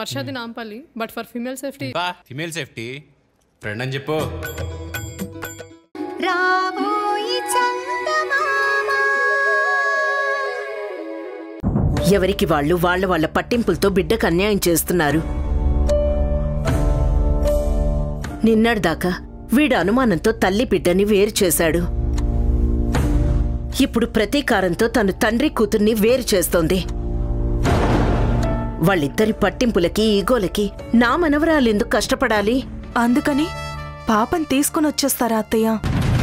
హర్షది Nampally but for female safety బా female safety friend అని చెప్పు రాబోయి చందమామా ఎవరికి వాళ్ళు వాళ్ళ వాళ్ళ పట్టింపులతో బిడ్డకు అన్యాయం చేస్తున్నారు నిన్నటిదాకా వీడు అనుమానంతో తల్లి బిడ్డని వేరు చేశాడు ఇప్పుడు ప్రతీకారంతో తను తండ్రి కూతుర్ని వేరు చేస్తోంది వాళ్ళిద్దరి పట్టింపులకి ఈగోలకి నా మనవరాలెందుకు కష్టపడాలి అందుకని పాపం తీసుకుని వచ్చేస్తారా అత్తయ్య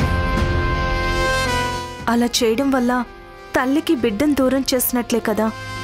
అలా చేయడం వల్ల తల్లికి బిడ్డను దూరం చేసినట్లే కదా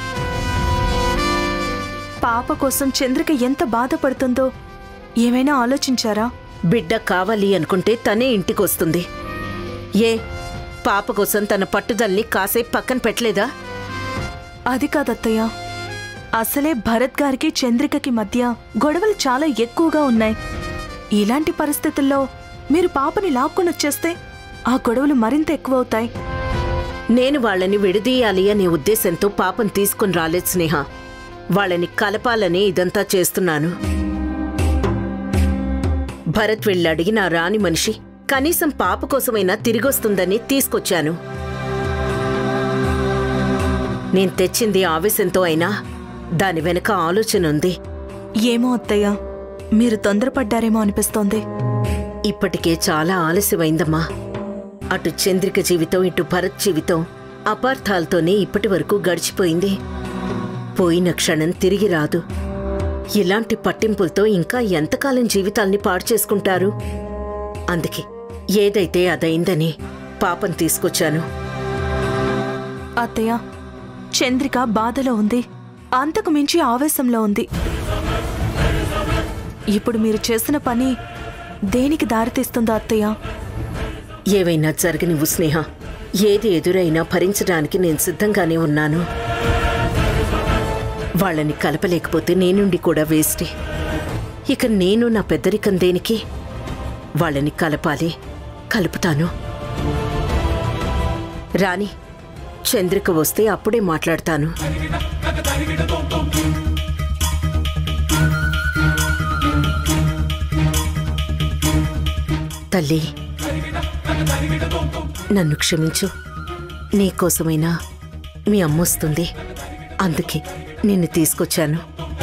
పాప కోసం చంద్రిక ఎంత బాధపడుతుందో ఏమైనా ఆలోచించారా బిడ్డ కావాలి అనుకుంటే తనే ఇంటికొస్తుంది ఏ పాప కోసం తన పట్టుదల్ని కాసేపు పక్కన పెట్టలేదా అది కాదత్తయ్య అసలే భరత్ గారికి చంద్రికకి మధ్య గొడవలు చాలా ఎక్కువగా ఉన్నాయి ఇలాంటి పరిస్థితుల్లో మీరు పాపని లాక్కొని వచ్చేస్తే ఆ గొడవలు మరింత ఎక్కువవుతాయి నేను వాళ్ళని విడదీయాలి అనే ఉద్దేశంతో పాపం తీసుకుని రాలేదు స్నేహ వాళ్ళని కలపాలని ఇదంతా చేస్తున్నాను భరత్ వెళ్ళి అడిగిన ఆ రాని మనిషి కనీసం పాప కోసమైనా తిరిగొస్తుందని తీసుకొచ్చాను నేను తెచ్చింది ఆవేశంతో అయినా దాని వెనక ఆలోచన ఉంది ఏమో అత్తయ్య మీరు తొందరపడ్డారేమో అనిపిస్తోంది ఇప్పటికే చాలా ఆలస్యమైందమ్మా అటు చంద్రిక జీవితం ఇటు భరత్ జీవితం అపార్థాలతోనే ఇప్పటి వరకు గడిచిపోయింది పోయిన క్షణం తిరిగి రాదు ఇలాంటి పట్టింపులతో ఇంకా ఎంతకాలం జీవితాల్ని పాడు చేసుకుంటారు అందుకే ఏదైతే అదైందని పాపం తీసుకొచ్చాను అత్తయ్య చంద్రిక బాధలో ఉంది అంతకు మించి ఆవేశంలో ఉంది ఇప్పుడు మీరు చేసిన పని దేనికి దారితీస్తుందో అత్తయ్య ఏవైనా జరగనివ్వు స్నేహ ఏది ఎదురైనా భరించడానికి నేను సిద్ధంగానే ఉన్నాను వాళ్ళని కలపలేకపోతే నేనుండి కూడా వేస్టే ఇక నేను నా పెద్దరికం దేనికి వాళ్ళని కలపాలి కలుపుతాను రాణి చంద్రిక వస్తే అప్పుడే మాట్లాడతాను తల్లి నన్ను క్షమించు నీకోసమైనా మీ అమ్మ వస్తుంది అందుకే నిన్ను తీసుకొచ్చాను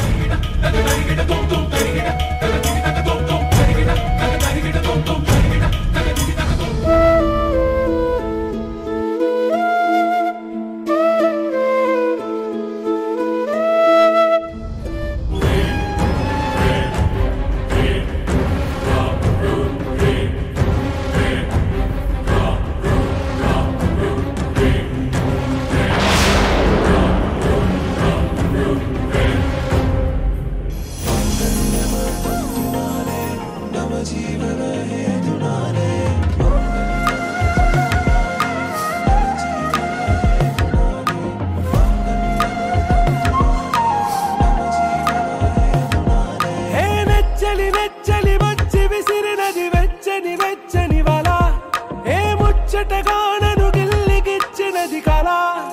హే వెచ్చని వెచ్చని వచ్చి విసిరినది వెచ్చని వెచ్చని వల ఏ ముచ్చటగా నన్ను గిల్లిగిచ్చినది కళ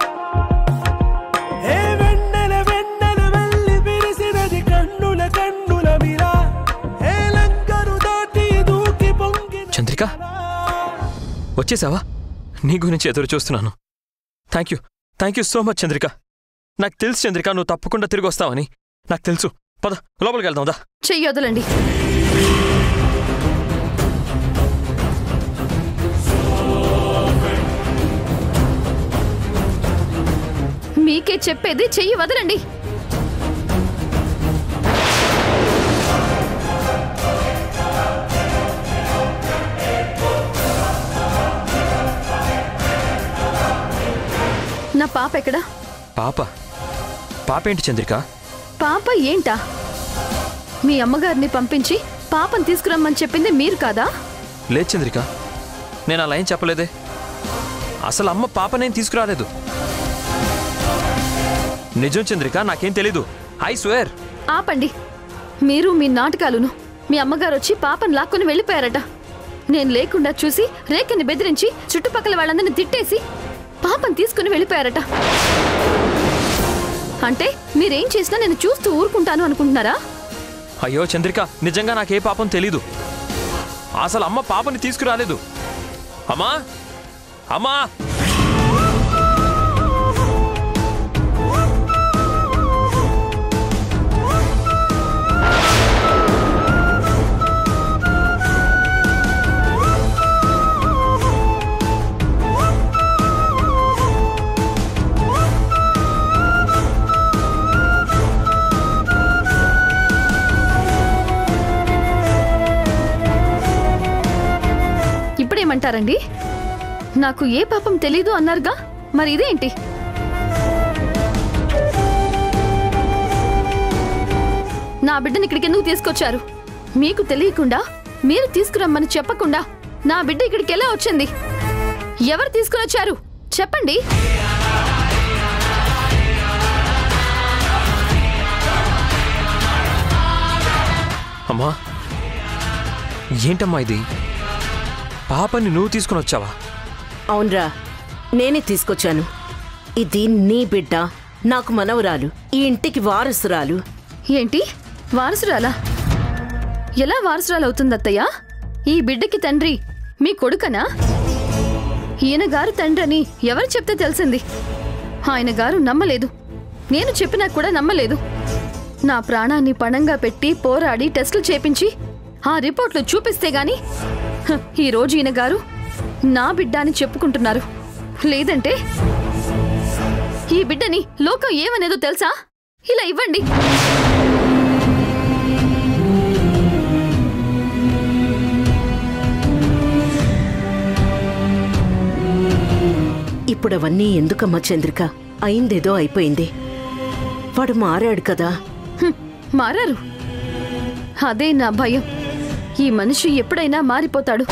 ఏ వెన్నెల వెన్నెల వెళ్ళి విరిసినది కన్నుల కన్నుల మిల ఏ లంకరు దాటి దూకి పొంగిన చంద్రిక వచ్చేసావా నీ గురించి ఎదురు చూస్తున్నాను thank you thank you so much Chandrika నాకు తెలుసు చంద్రిక నువ్వు తప్పకుండా తిరిగి వస్తావని నాకు తెలుసు పద లోపలికి వెళ్దాం దా చెయ్యి వదలండి మీకే చెప్పేది చెయ్యి వదలండి నా పాప ఎక్కడా పాప పాప ఏంటి చంద్రిక పాప ఏంటా మీ అమ్మగారిని పంపించి పాపను తీసుకురమ్మని చెప్పింది మీరు కాదా లేదు చంద్రిక నేను అలా ఏం చెప్పలేదే అసలు అమ్మ పాపనేం తీసుకురాలేదు నిజం చంద్రిక నాకేం తెలీదు ఐ స్వేర్ ఆపండి మీరు మీ నాటకాలును మీ అమ్మగారు వచ్చి పాపను లాక్కొని వెళ్ళిపోయారట నేను లేకుండా చూసి రేఖని బెదిరించి చుట్టుపక్కల వాళ్ళందరిని తిట్టేసి పాపను తీసుకుని వెళ్ళిపోయారట అంటే మీరేం చేసినా నేను చూస్తూ ఊరుకుంటాను అనుకుంటున్నారా అయ్యో చంద్రిక నిజంగా నాకే పాపం తెలీదు అసలు అమ్మ పాపని తీసుకురాలేదు అమ్మా అమ్మా ఇప్పుడేమంటారండి నాకు ఏ పాపం తెలీదు అన్నారుగా మరి ఇదేంటి నా బిడ్డని ఇక్కడికి ఎందుకు తీసుకొచ్చారు మీకు తెలియకుండా మీరు తీసుకురమ్మని చెప్పకుండా నా బిడ్డ ఇక్కడికి ఎలా వచ్చింది ఎవరు తీసుకుని వచ్చారు చెప్పండి అమ్మా ఏంటమ్మా ఇది పాపని నువ్వు తీసుకుని వచ్చావా అవునరా నేనే తీసుకొచ్చాను ఇది నీ బిడ్డ నాకు మనవరాలు ఈ ఇంటికి వారసురాలు ఏంటి వారసురాలా ఎలా వారసురాలు అవుతుంది అత్తయ్య ఈ బిడ్డకి తండ్రి మీ కొడుకనా ఈయన గారు తండ్రి అని ఎవరు చెప్తే తెలిసింది ఆయన గారు నమ్మలేదు నేను చెప్పినా కూడా నమ్మలేదు నా ప్రాణాన్ని పణంగా పెట్టి పోరాడి టెస్టులు చేపించి ఆ రిపోర్ట్లు చూపిస్తే గాని హ, ఈ రోజు ఈయన గారు నా బిడ్డ అని చెప్పుకుంటున్నారు లేదంటే ఈ బిడ్డని లోకం ఏమనేదో తెలుసా ఇలా ఇవ్వండి ఇప్పుడు అవన్నీ ఎందుకమ్మా చంద్రిక అయిందేదో అయిపోయింది వాడు మారాడు కదా హ్మ్, మారారు అదే నా భయం ఈ మనిషి ఎప్పుడైనా మారిపోతాడు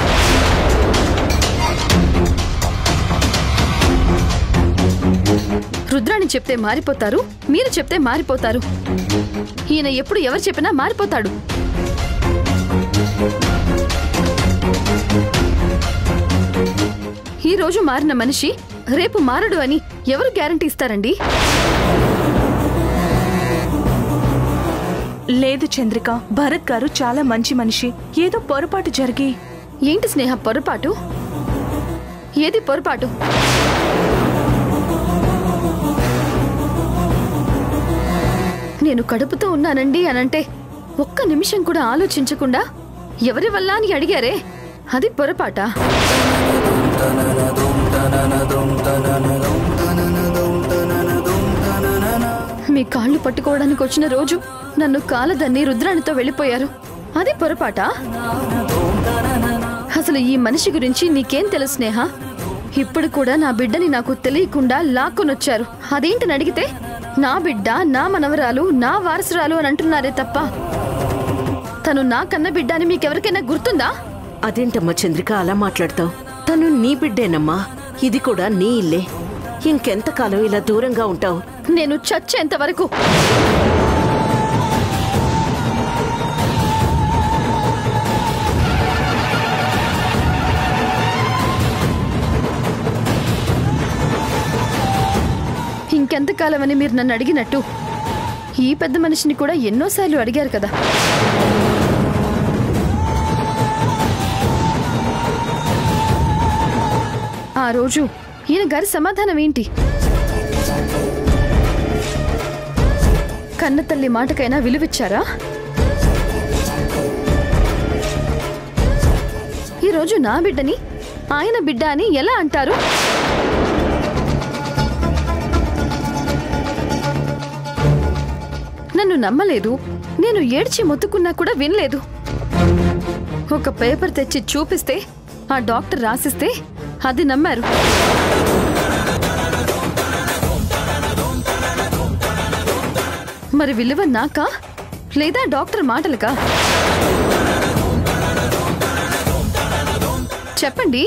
రుద్రాణి చెప్తే మారిపోతారు మీరు చెప్తే మారిపోతారు ఈయన ఎప్పుడు ఎవరు చెప్పినా మారిపోతాడు ఈ రోజు మారిన మనిషి రేపు మారడు అని ఎవరు గ్యారంటీ ఇస్తారండి లేదు చంద్రిక భరత్ గారు చాలా మంచి మనిషి ఏదో పొరపాటు జరిగి ఏంటి స్నేహ పొరపాటు ఏది పొరపాటు నేను కడుపుతో ఉన్నానండి అనంటే ఒక్క నిమిషం కూడా ఆలోచించకుండా ఎవరి వల్ల అని అడిగారే అది పొరపాటా మీ కాళ్ళు పట్టుకోవడానికి వచ్చిన రోజు నన్ను కాలదన్ని రుద్రానితో వెళ్ళిపోయారు అది పొరపాటా అసలు ఈ మనిషి గురించి నీకేం తెలుసు స్నేహ ఇప్పుడు కూడా నా బిడ్డని నాకు తెలియకుండా లాక్కొనొచ్చారు అదేంటని అడిగితే నా బిడ్డ నా మనవరాలు నా వారసురాలు అని అంటున్నారే తప్ప తను నా కన్న బిడ్డ అని మీకెవరికైనా గుర్తుందా అదేంటమ్మా చంద్రిక అలా మాట్లాడతావు తను నీ బిడ్డేనమ్మా ఇది కూడా నీ ఇల్లే ఇంకెంతకాలం ఇలా దూరంగా ఉంటావు నేను చచ్చేంత వరకు ఇంకెంతకాలం అని మీరు నన్ను అడిగినట్టు ఈ పెద్ద మనిషిని కూడా ఎన్నోసార్లు అడిగారు కదా ఆ రోజు ఈయన గారి సమాధానం ఏంటి కన్న తల్లి మాటకైనా విలువిచ్చారా ఈరోజు నా బిడ్డని ఆయన బిడ్డ అని ఎలా అంటారు నన్ను నమ్మలేదు నేను ఏడ్చి మొత్తుకున్నా కూడా వినలేదు ఒక పేపర్ తెచ్చి చూపిస్తే ఆ డాక్టర్ రాసిస్తే అది నమ్మారు మరి విలువ నాకా లేదా డాక్టర్ మాటలకా చెప్పండి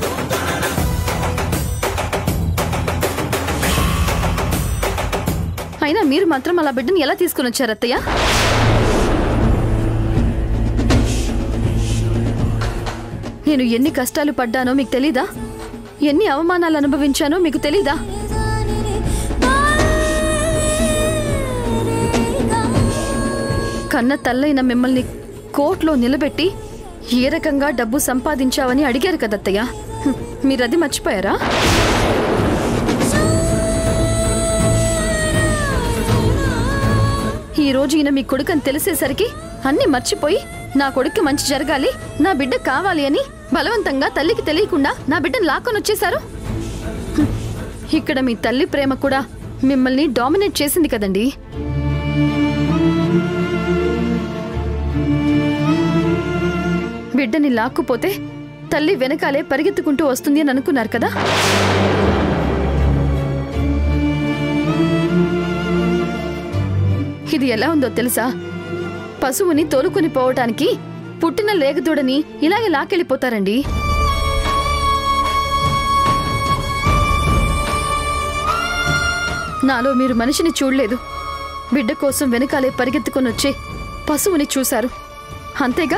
అయినా మీరు మాత్రం అలా బిడ్డని ఎలా తీసుకుని వచ్చారు అత్తయ్య నేను ఎన్ని కష్టాలు పడ్డానో మీకు తెలీదా ఎన్ని అవమానాలు అనుభవించానో మీకు తెలీదా కన్న తల్లైన మిమ్మల్ని కోర్టులో నిలబెట్టి ఏ రకంగా డబ్బు సంపాదించావని అడిగారు కదత్తయ్య హ్మ్, మీరది మర్చిపోయారా ఈ రోజు ఈయన మీ కొడుకని తెలిసేసరికి అన్నీ మర్చిపోయి నా కొడుక్కి మంచి జరగాలి నా బిడ్డ కావాలి అని బలవంతంగా తల్లికి తెలియకుండా నా బిడ్డను లాక్కొని వచ్చేశారు హ్మ్. ఇక్కడ మీ తల్లి ప్రేమ కూడా మిమ్మల్ని డామినేట్ చేసింది కదండి బిడ్డని లాక్కుపోతే తల్లి వెనకాలే పరిగెత్తుకుంటూ వస్తుంది అని అనుకున్నారు కదా ఇది ఎలా ఉందో తెలుసా పశువుని తోలుకొని పోవటానికి పుట్టిన లేగదూడని ఇలాగే లాకెళ్ళిపోతారండి నాలో మీరు మనిషిని చూడలేదు బిడ్డ కోసం వెనకాలే పరిగెత్తుకొని వచ్చే పశువుని చూశారు అంతేగా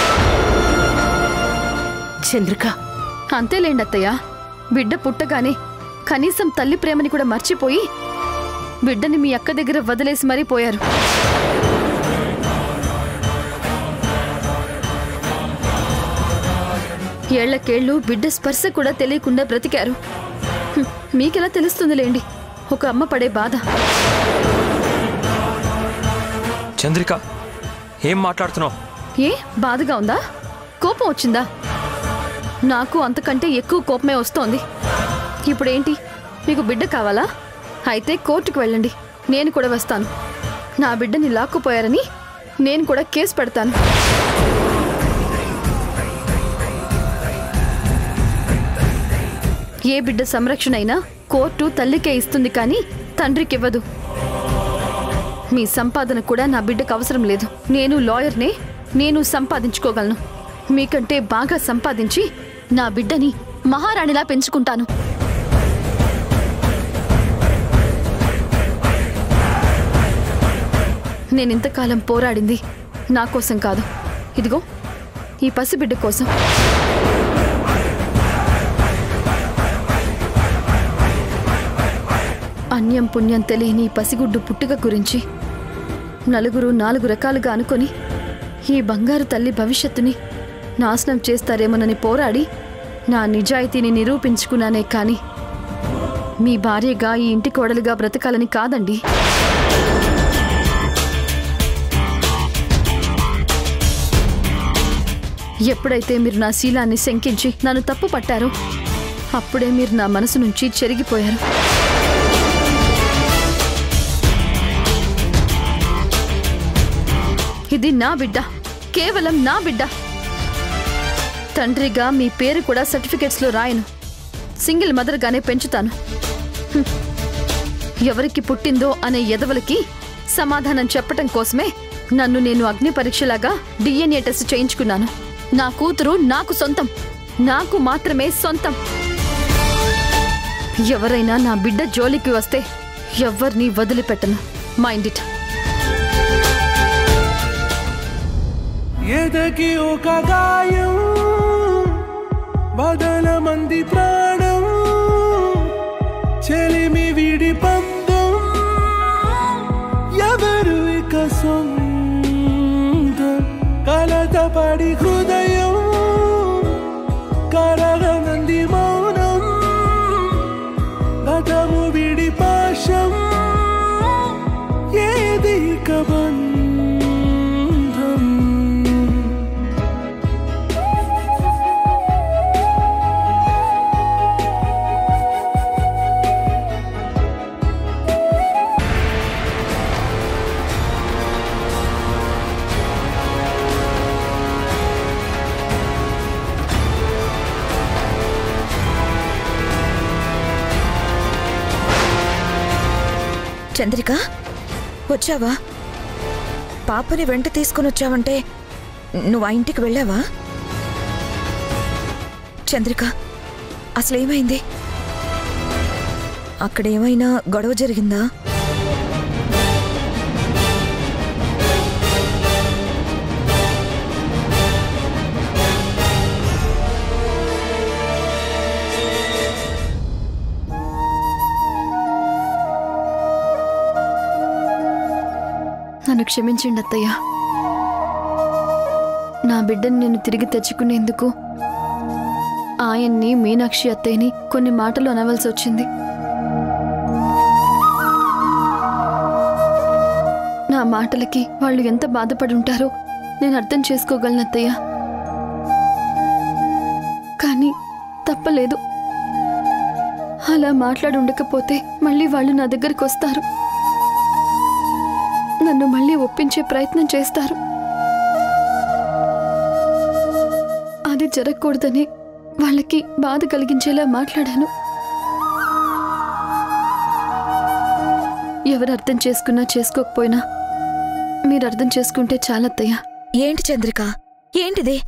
చంద్రిక అంతేలేండి అత్తయ్య బిడ్డ పుట్టగానే కనీసం తల్లి ప్రేమని కూడా మర్చిపోయి బిడ్డని మీ అక్క దగ్గర వదిలేసి మరీ పోయారు ఏళ్లకేళ్లు బిడ్డ స్పర్శ కూడా తెలియకుండా బ్రతికారు హ్మ్, మీకెలా తెలుస్తుందిలేండి ఒక అమ్మ పడే బాధ చంద్రిక ఏం మాట్లాడుతున్నావు ఏ బాధగా ఉందా కోపం వచ్చిందా నాకు అంతకంటే ఎక్కువ కోపమే వస్తోంది ఇప్పుడేంటి మీకు బిడ్డ కావాలా అయితే కోర్టుకు వెళ్ళండి నేను కూడా వస్తాను నా బిడ్డని లాక్కుపోయారని నేను కూడా కేసు పెడతాను ఏ బిడ్డ సంరక్షణ అయినా కోర్టు తల్లికే ఇస్తుంది కానీ తండ్రికివ్వదు మీ సంపాదన కూడా నా బిడ్డకు అవసరం లేదు నేను లాయర్నే నేను సంపాదించుకోగలను మీకంటే బాగా సంపాదించి నా బిడ్డని మహారాణిలా పెంచుకుంటాను నేను ఇంతకాలం పోరాడింది నా కోసం కాదు ఇదిగో ఈ పసిబిడ్డ కోసం అన్యం పుణ్యం తెలియని ఈ పసిగుడ్డు పుట్టుక గురించి నలుగురు నాలుగు రకాలుగా అనుకొని ఈ బంగారు తల్లి భవిష్యత్తుని నాశనం చేస్తారేమోనని పోరాడి నా నిజాయితీని నిరూపించుకున్నానే కాని మీ భార్యగా ఈ ఇంటి కోడలుగా బ్రతకాలని కాదండి ఎప్పుడైతే మీరు నా శీలాన్ని శంకించి నన్ను తప్పు పట్టారో అప్పుడే మీరు నా మనసు నుంచి చెరిగిపోయారు ఇది నా బిడ్డ కేవలం నా బిడ్డ తండ్రిగా మీ పేరు కూడా సర్టిఫికెట్స్లో రాయను సింగిల్ మదర్గానే పెంచుతాను హ్మ్. ఎవరికి పుట్టిందో అనే ఎదవలకి సమాధానం చెప్పటం కోసమే నన్ను నేను అగ్ని పరీక్షలాగా డిఎన్ఏ టెస్ట్ చేయించుకున్నాను నా కూతురు నాకు సొంతం నాకు మాత్రమే సొంతం ఎవరైనా నా బిడ్డ జోలికి వస్తే ఎవరిని వదిలిపెట్టను మైండ్ ఇట్ ఎదకి ఒక గాయం బదల మంది ప్రాణం చెలిమి విడి పందం ఎవరు ఇక సొంతం కలతపడి హృదయం కరగనంది మౌనం గతము విడి పాశం ఏది ఇక బంధం చంద్రిక వచ్చావా పాపని వెంట తీసుకుని వచ్చావంటే నువ్వు ఆ ఇంటికి వెళ్ళావా చంద్రిక అసలేమైంది అక్కడేమైనా గొడవ జరిగిందా నన్ను క్షమించండి అత్తయ్య నా బిడ్డని నేను తిరిగి తెచ్చుకునేందుకు ఆయన్ని మీనాక్షి అత్తయ్యని కొన్ని మాటలు అనవలసి వచ్చింది నా మాటలకి వాళ్ళు ఎంత బాధపడి ఉంటారో నేను అర్థం చేసుకోగలను అత్తయ్య కానీ తప్పలేదు అలా మాట్లాడి ఉండకపోతే మళ్ళీ వాళ్ళు నా దగ్గరికి వస్తారు నన్ను మళ్ళీ ఒప్పించే ప్రయత్నం చేస్తారు అది జరగకూడదని వాళ్ళకి బాధ కలిగించేలా మాట్లాడాను ఎవరు అర్థం చేసుకున్నా చేసుకోకపోయినా మీరు అర్థం చేసుకుంటే చాలత్తయ్యా ఏంటి చంద్రిక ఏంటిది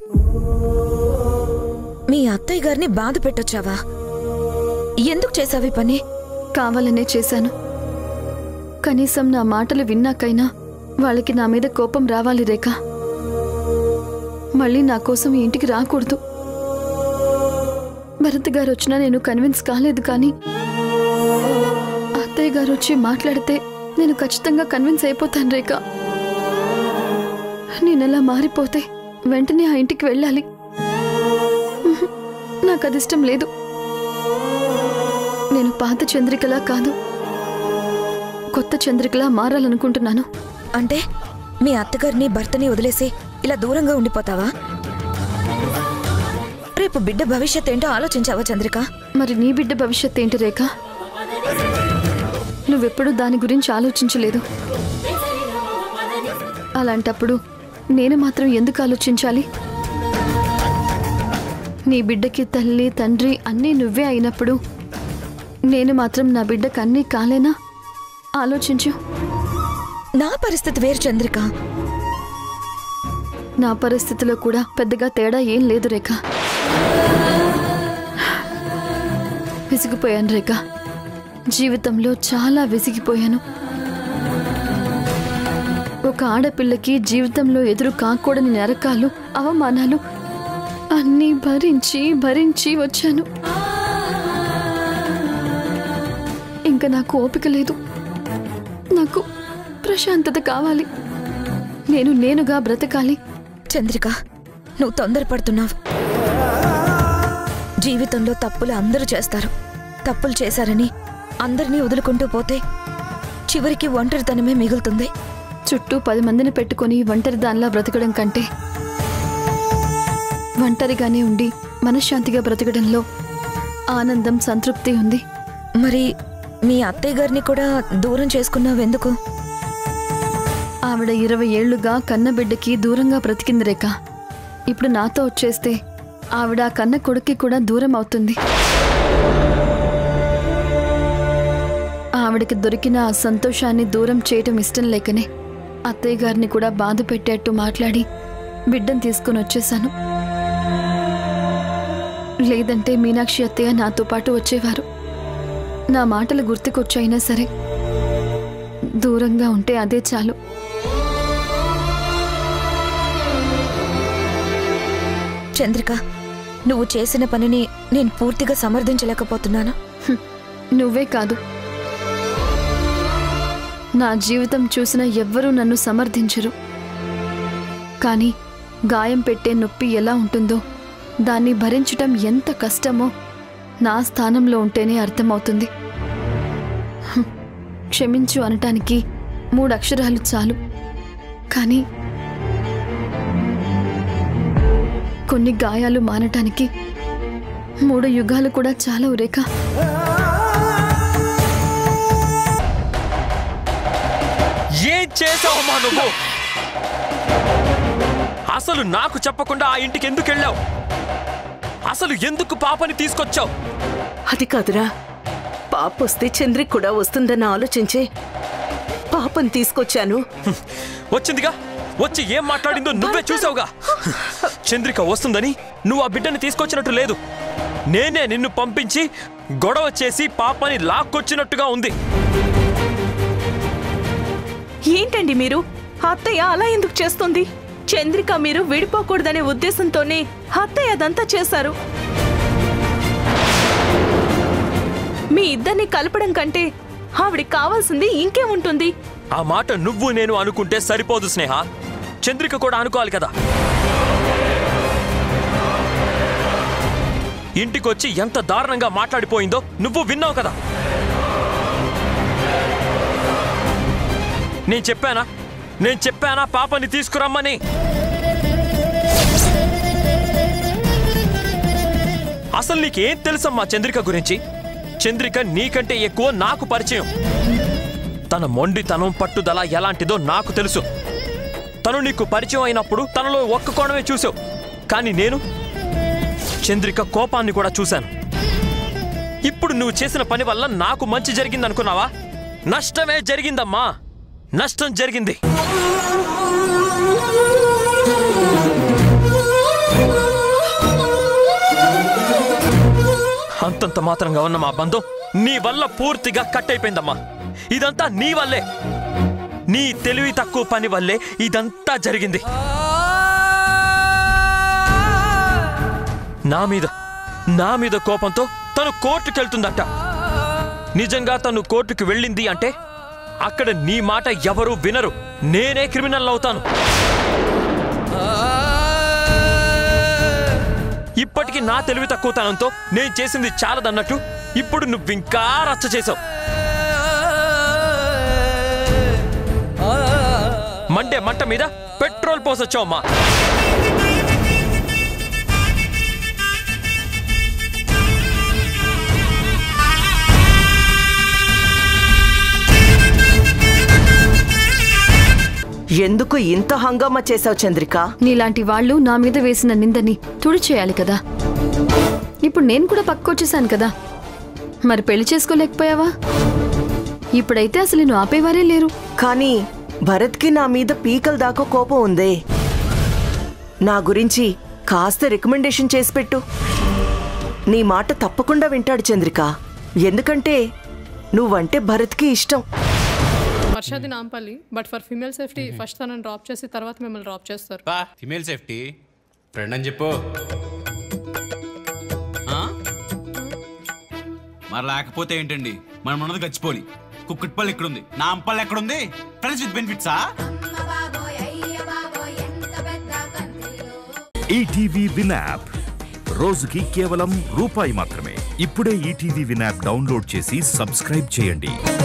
మీ అత్తయ్య గారిని బాధ పెట్టొచ్చావా ఎందుకు చేసావి పని కావాలనే చేశాను కనీసం నా మాటలు విన్నాకైనా వాళ్ళకి నా మీద కోపం రావాలి రేఖ మళ్ళీ నా కోసం ఈ ఇంటికి రాకూడదు భరత్ గారు వచ్చినా నేను కన్విన్స్ కాలేదు కానీ అత్తయ్య గారు వచ్చి మాట్లాడితే నేను ఖచ్చితంగా కన్విన్స్ అయిపోతాను రేఖ నేనలా మారిపోతే వెంటనే ఆ ఇంటికి వెళ్ళాలి ఉహు, నాకు అది ఇష్టం లేదు నేను పాత చంద్రికలా కాదు కొత్త చంద్రికలా మారాలనుకుంటున్నాను అంటే మీ అత్తగారిని భర్తని వదిలేసి ఇలా దూరంగా ఉండిపోతావా రేపు బిడ్డ భవిష్యత్ ఏంటో ఆలోచించావా చంద్రిక మరి నీ బిడ్డ భవిష్యత్ ఏంటి రేఖ నువ్వెప్పుడు దాని గురించి ఆలోచించలేదు అలాంటప్పుడు నేను మాత్రం ఎందుకు ఆలోచించాలి నీ బిడ్డకి తల్లి తండ్రి అన్నీ నువ్వే అయినప్పుడు నేను మాత్రం నా బిడ్డకు అన్నీ కాలేనా ఆలోచించు నా పరిస్థితి వేరు చంద్రిక నా పరిస్థితిలో కూడా పెద్దగా తేడా ఏం లేదు రేఖ విసిగిపోయాను రేఖ జీవితంలో చాలా విసిగిపోయాను ఒక ఆడపిల్లకి జీవితంలో ఎదురు కాకూడని నరకాలు అవమానాలు అన్నీ భరించి భరించి వచ్చాను ఇంకా నాకు ఓపిక లేదు నాకు ప్రశాంతత కావాలి నేను నేనుగా బ్రతకాలి చంద్రిక నువ్వు తొందరపడుతున్నావు జీవితంలో తప్పులు అందరూ చేస్తారు తప్పులు చేశారని అందరినీ వదులుకుంటూ పోతే చివరికి ఒంటరితనమే మిగులుతుంది చుట్టూ పది మందిని పెట్టుకొని ఒంటరి దానిలా బ్రతకడం కంటే ఒంటరిగానే ఉండి మనశ్శాంతిగా బ్రతకడంలో ఆనందం సంతృప్తి ఉంది మరి మీ అత్తయ్య గారిని కూడా దూరం చేసుకున్నావెందుకు ఆవిడ ఇరవై ఏళ్లుగా కన్నబిడ్డకి దూరంగా బ్రతికింది రేఖ ఇప్పుడు నాతో వచ్చేస్తే ఆవిడ ఆ కన్న కొడుక్కి కూడా దూరం అవుతుంది ఆవిడకి దొరికిన ఆ సంతోషాన్ని దూరం చేయటం ఇష్టం లేకనే అత్తయ్య గారిని కూడా బాధ పెట్టేట్టు మాట్లాడి బిడ్డను తీసుకుని వచ్చేశాను లేదంటే మీనాక్షి అత్తయ్య నాతో పాటు వచ్చేవారు నా మాటలు గుర్తుకొచ్చైనా సరే దూరంగా ఉంటే అదే చాలు చంద్రిక నువ్వు చేసిన పనిని నేను పూర్తిగా సమర్థించలేకపోతున్నాను హ్మ్. నువ్వే కాదు నా జీవితం చూసిన ఎవ్వరూ నన్ను సమర్థించరు కానీ గాయం పెట్టే నొప్పి ఎలా ఉంటుందో దాన్ని భరించటం ఎంత కష్టమో నా స్థానంలో ఉంటేనే అర్థమవుతుంది హ్మ్. క్షమించు అనటానికి మూడు అక్షరాలు చాలు కానీ కొన్ని గాయాలు మానటానికి మూడు యుగాలు కూడా చాలవు రేఖ ఏం చేసావమ్మా నువ్వు అసలు నాకు చెప్పకుండా ఆ ఇంటికి ఎందుకు వెళ్ళావు అసలు ఎందుకు పాపని తీసుకొచ్చావు అది కాదురా పాప వస్తే చంద్రి కూడా వస్తుందని ఆలోచించి పాపని తీసుకొచ్చాను వచ్చిందిగా వచ్చి ఏం మాట్లాడిందో నువ్వే చూసావుగా చంద్రిక వస్తుందని నువ్వు ఆ బిడ్డని తీసుకొచ్చినట్టు లేదు నేనే నిన్ను పంపించి గొడవ చేసి పాపని లాక్కొచ్చినట్టుగా ఉంది ఏంటండి మీరు అత్తయ్య అలా ఎందుకు చేస్తుంది చంద్రిక మీరు విడిపోకూడదనే ఉద్దేశంతోనే అత్తయ్య అదంతా చేశారు మీ ఇద్దరిని కలపడం కంటే ఆవిడికి కావాల్సింది ఇంకేముంటుంది ఆ మాట నువ్వు నేను అనుకుంటే సరిపోదు స్నేహ చంద్రిక కూడా అనుకోవాలి కదా ఇంటికొచ్చి ఎంత దారుణంగా మాట్లాడిపోయిందో నువ్వు విన్నావు కదా నేను చెప్పానా నేను చెప్పానా పాపని తీసుకురమ్మని అసలు నీకేం తెలుసమ్మా చంద్రిక గురించి చంద్రిక నీకంటే ఎక్కువ నాకు పరిచయం తన మొండితనం పట్టుదల ఎలాంటిదో నాకు తెలుసు తను నీకు పరిచయం అయినప్పుడు తనలో ఒక్క కోణమే చూసావు కానీ నేను చంద్రిక కోపాన్ని కూడా చూశాను ఇప్పుడు నువ్వు చేసిన పని వల్ల నాకు మంచి జరిగిందనుకున్నావా నష్టమే జరిగిందమ్మా నష్టం జరిగింది అంతంత మాత్రంగా ఉన్న మా బంధం నీ వల్ల పూర్తిగా కట్ అయిపోయిందమ్మా ఇదంతా నీ వల్లే నీ తెలివి తక్కువ పని వల్లే ఇదంతా జరిగింది నా మీద నా మీద కోపంతో తను కోర్టుకెళ్తుందట నిజంగా తను కోర్టుకు వెళ్ళింది అంటే అక్కడ నీ మాట ఎవరూ వినరు నేనే క్రిమినల్ అవుతాను ఇప్పటికి నా తెలివి తక్కువతనంతో నేను చేసింది చాలదన్నట్టు ఇప్పుడు నువ్వింకా రచ్చ చేసావు మండే మంట మీద పెట్రోల్ పోసొచ్చావమ్మా ఎందుకు ఇంత హంగామా చేశావు చంద్రిక నీలాంటి వాళ్ళు నా మీద వేసిన నిందని తుడిచేయాలి కదా ఇప్పుడు నేను కూడా పక్కొచ్చేసాను కదా మరి పెళ్లి చేసుకోలేకపోయావా ఇప్పుడైతే అసలు నేను ఆపేవారే లేరు కానీ భరత్కి నా మీద పీకల దాకా కోపం ఉందే నా గురించి కాస్త రికమెండేషన్ చేసి పెట్టు నీ మాట తప్పకుండా వింటాడు చంద్రిక ఎందుకంటే నువ్వంటే భరత్కి ఇష్టం వర్షాది Nampally but for female safety first తనని డ్రాప్ చేసి తర్వాత మిమ్మల్ని డ్రాప్ చేస్తారు బా ఫిమేల్ సేఫ్టీ ఫ్రెండ్ అని చెప్పు ఆ? మరి లేకపోతే ఏంటండి మనం ఉన్నది గచ్చిపోలి కుక్కట్పల్లి ఎక్కడుంది నా అంపల్లి ఎక్కడుంది ఫ్రెండ్స్ విత్ బెనిఫిట్సా ఈటీవీ విన్ యాప్ రోజుకి కేవలం రూపాయి మాత్రమే ఇప్పుడే ఈటీవీ విన్ యాప్ డౌన్లోడ్ చేసి సబ్స్క్రైబ్ చేయండి